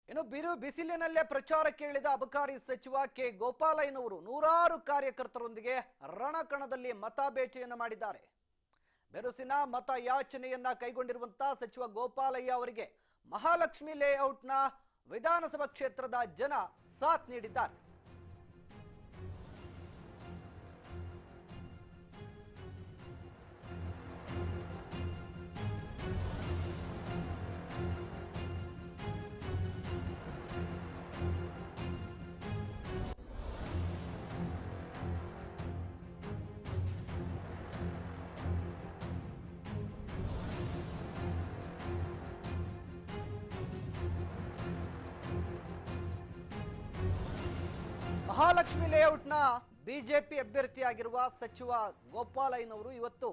ಇನ್ನು ಬಿರು ಬಿಸಿಲಿನಲ್ಲೇ ಪ್ರಚಾರಕ್ಕೆ ಇಳಿದ ಅಬಕಾರಿ ಸಚಿವ ಕೆ ಗೋಪಾಲಯ್ಯನವರು ನೂರಾರು ಕಾರ್ಯಕರ್ತರೊಂದಿಗೆ ರಣಕಣದಲ್ಲಿ ಮತ ಭೇಟಿಯನ್ನು ಮಾಡಿದ್ದಾರೆ ಬೆರುಸಿನ ಮತ ಯಾಚನೆಯನ್ನ ಕೈಗೊಂಡಿರುವಂತಹ ಸಚಿವ ಗೋಪಾಲಯ್ಯ ಅವರಿಗೆ ಮಹಾಲಕ್ಷ್ಮಿ ಲೇಔಟ್ನ ವಿಧಾನಸಭಾ ಕ್ಷೇತ್ರದ ಜನ ಸಾಥ್ ನೀಡಿದ್ದಾರೆ ಮಹಾಲಕ್ಷ್ಮಿ ಲೇಔಟ್ನ ಬಿಜೆಪಿ ಅಭ್ಯರ್ಥಿಯಾಗಿರುವ ಸಚಿವ ಗೋಪಾಲಯ್ಯನವರು ಇವತ್ತು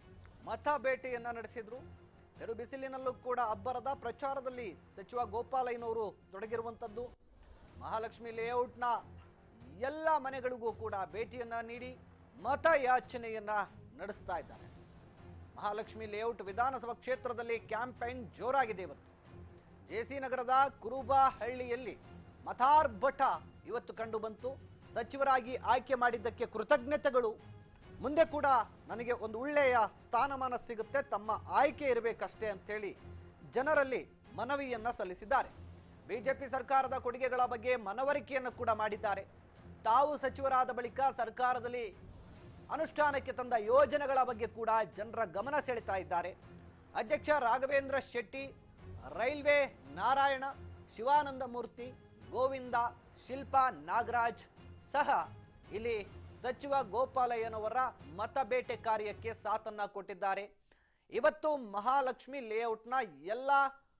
ಮತ ಭೇಟಿಯನ್ನ ನಡೆಸಿದ್ರು ಬೆರು ಬಿಸಿಲಿನಲ್ಲೂ ಕೂಡ ಅಬ್ಬರದ ಪ್ರಚಾರದಲ್ಲಿ ಸಚಿವ ಗೋಪಾಲಯ್ಯನವರು ತೊಡಗಿರುವಂಥದ್ದು ಮಹಾಲಕ್ಷ್ಮಿ ಲೇಔಟ್ನ ಎಲ್ಲ ಮನೆಗಳಿಗೂ ಕೂಡ ಭೇಟಿಯನ್ನ ನೀಡಿ ಮತ ಯಾಚನೆಯನ್ನ ನಡೆಸ್ತಾ ಇದ್ದಾರೆ ಮಹಾಲಕ್ಷ್ಮಿ ಲೇಔಟ್ ವಿಧಾನಸಭಾ ಕ್ಷೇತ್ರದಲ್ಲಿ ಕ್ಯಾಂಪೈನ್ ಜೋರಾಗಿದೆ ಇವತ್ತು ಜೆಸಿ ನಗರದ ಕುರುಬಾ ಹಳ್ಳಿಯಲ್ಲಿ ಮತಾರ್ಭಟ ಇವತ್ತು ಕಂಡು ಬಂತು ಸಚಿವರಾಗಿ ಆಯ್ಕೆ ಮಾಡಿದ್ದಕ್ಕೆ ಕೃತಜ್ಞತೆಗಳು ಮುಂದೆ ಕೂಡ ನನಗೆ ಒಂದು ಒಳ್ಳೆಯ ಸ್ಥಾನಮಾನ ಸಿಗುತ್ತೆ ತಮ್ಮ ಆಯ್ಕೆ ಇರಬೇಕಷ್ಟೇ ಅಂತೇಳಿ ಜನರಲ್ಲಿ ಮನವಿಯನ್ನ ಸಲ್ಲಿಸಿದ್ದಾರೆ ಬಿಜೆಪಿ ಸರ್ಕಾರದ ಕೊಡುಗೆಗಳ ಬಗ್ಗೆ ಮನವರಿಕೆಯನ್ನು ಕೂಡ ಮಾಡಿದ್ದಾರೆ ತಾವು ಸಚಿವರಾದ ಬಳಿಕ ಸರ್ಕಾರದಲ್ಲಿ ಅನುಷ್ಠಾನಕ್ಕೆ ತಂದ ಯೋಜನೆಗಳ ಬಗ್ಗೆ ಕೂಡ ಜನರ ಗಮನ ಸೆಳೆತಾ ಇದ್ದಾರೆ ಅಧ್ಯಕ್ಷ ರಾಘವೇಂದ್ರ ಶೆಟ್ಟಿ ರೈಲ್ವೆ ನಾರಾಯಣ ಶಿವಾನಂದ ಮೂರ್ತಿ ಗೋವಿಂದ ಶಿಲ್ಪಾ ನಾಗರಾಜ್ ಸಹ ಇಲ್ಲಿ ಸಚಿವ ಗೋಪಾಲಯ್ಯನವರ ಮತಬೇಟೆ ಕಾರ್ಯಕ್ಕೆ ಸಾಥನ್ನ ಕೊಟ್ಟಿದ್ದಾರೆ ಇವತ್ತು ಮಹಾಲಕ್ಷ್ಮಿ ಲೇಔಟ್ನ ಎಲ್ಲ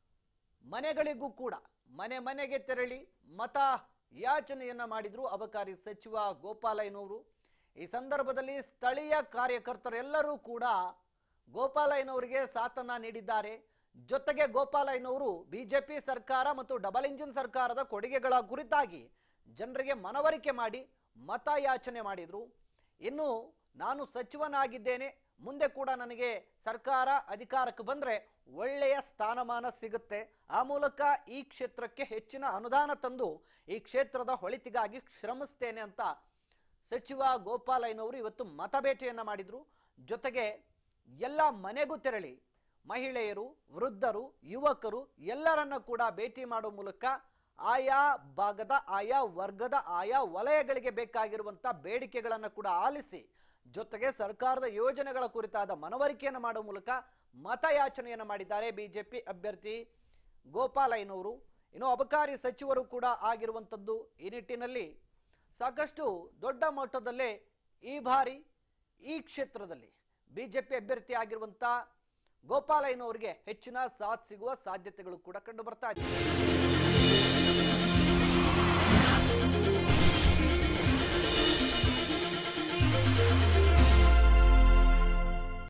ಮನೆಗಳಿಗೂ ಕೂಡ ಮನೆ ಮನೆಗೆ ತೆರಳಿ ಮತ ಯಾಚನೆಯನ್ನ ಮಾಡಿದ್ರು ಅಬಕಾರಿ ಸಚಿವ ಗೋಪಾಲಯ್ಯನವರು ಈ ಸಂದರ್ಭದಲ್ಲಿ ಸ್ಥಳೀಯ ಕಾರ್ಯಕರ್ತರೆಲ್ಲರೂ ಕೂಡ ಗೋಪಾಲಯ್ಯನವರಿಗೆ ಸಾಥನ್ನ ನೀಡಿದ್ದಾರೆ ಜೊತೆಗೆ ಗೋಪಾಲಯ್ಯನವರು ಬಿಜೆಪಿ ಸರ್ಕಾರ ಮತ್ತು ಡಬಲ್ ಇಂಜಿನ್ ಸರ್ಕಾರದ ಕೊಡುಗೆಗಳ ಕುರಿತಾಗಿ ಜನರಿಗೆ ಮನವರಿಕೆ ಮಾಡಿ ಮತ ಯಾಚನೆ ಮಾಡಿದ್ರು ಇನ್ನು ನಾನು ಸಚಿವನಾಗಿದ್ದೇನೆ ಮುಂದೆ ಕೂಡ ನನಗೆ ಸರ್ಕಾರ ಅಧಿಕಾರಕ್ಕೆ ಬಂದ್ರೆ ಒಳ್ಳೆಯ ಸ್ಥಾನಮಾನ ಸಿಗುತ್ತೆ ಆ ಮೂಲಕ ಈ ಕ್ಷೇತ್ರಕ್ಕೆ ಹೆಚ್ಚಿನ ಅನುದಾನ ತಂದು ಈ ಕ್ಷೇತ್ರದ ಹೊಳಿತಿಗಾಗಿ ಶ್ರಮಿಸ್ತೇನೆ ಅಂತ ಸಚಿವ ಗೋಪಾಲಯ್ಯನವರು ಇವತ್ತು ಮತಬೇಟೆಯನ್ನ ಮಾಡಿದ್ರು ಜೊತೆಗೆ ಎಲ್ಲ ಮನೆಗೂ ತೆರಳಿ ಮಹಿಳೆಯರು ವೃದ್ಧರು ಯುವಕರು ಎಲ್ಲರನ್ನ ಕೂಡ ಭೇಟಿ ಮಾಡುವ ಮೂಲಕ ಆಯಾ ಭಾಗದ ಆಯಾ ವರ್ಗದ ಆಯಾ ವಲಯಗಳಿಗೆ ಬೇಕಾಗಿರುವಂತ ಬೇಡಿಕೆಗಳನ್ನು ಕೂಡ ಆಲಿಸಿ ಜೊತೆಗೆ ಸರ್ಕಾರದ ಯೋಜನೆಗಳ ಕುರಿತಾದ ಮನವರಿಕೆಯನ್ನು ಮಾಡುವ ಮೂಲಕ ಮತಯಾಚನೆಯನ್ನು ಮಾಡಿದ್ದಾರೆ ಬಿಜೆಪಿ ಅಭ್ಯರ್ಥಿ ಗೋಪಾಲಯ್ಯನವರು ಇನ್ನು ಅಬಕಾರಿ ಸಚಿವರು ಕೂಡ ಆಗಿರುವಂಥದ್ದು ಈ ನಿಟ್ಟಿನಲ್ಲಿ ಸಾಕಷ್ಟು ದೊಡ್ಡ ಮಟ್ಟದಲ್ಲೇ ಈ ಬಾರಿ ಈ ಕ್ಷೇತ್ರದಲ್ಲಿ ಬಿಜೆಪಿ ಅಭ್ಯರ್ಥಿ ಆಗಿರುವಂತ ಗೋಪಾಲಯ್ಯನವರಿಗೆ ಹೆಚ್ಚಿನ ಸಾಥ್ ಸಿಗುವ ಸಾಧ್ಯತೆಗಳು ಕೂಡ ಕಂಡು ಬರ್ತಾ ಇದೆ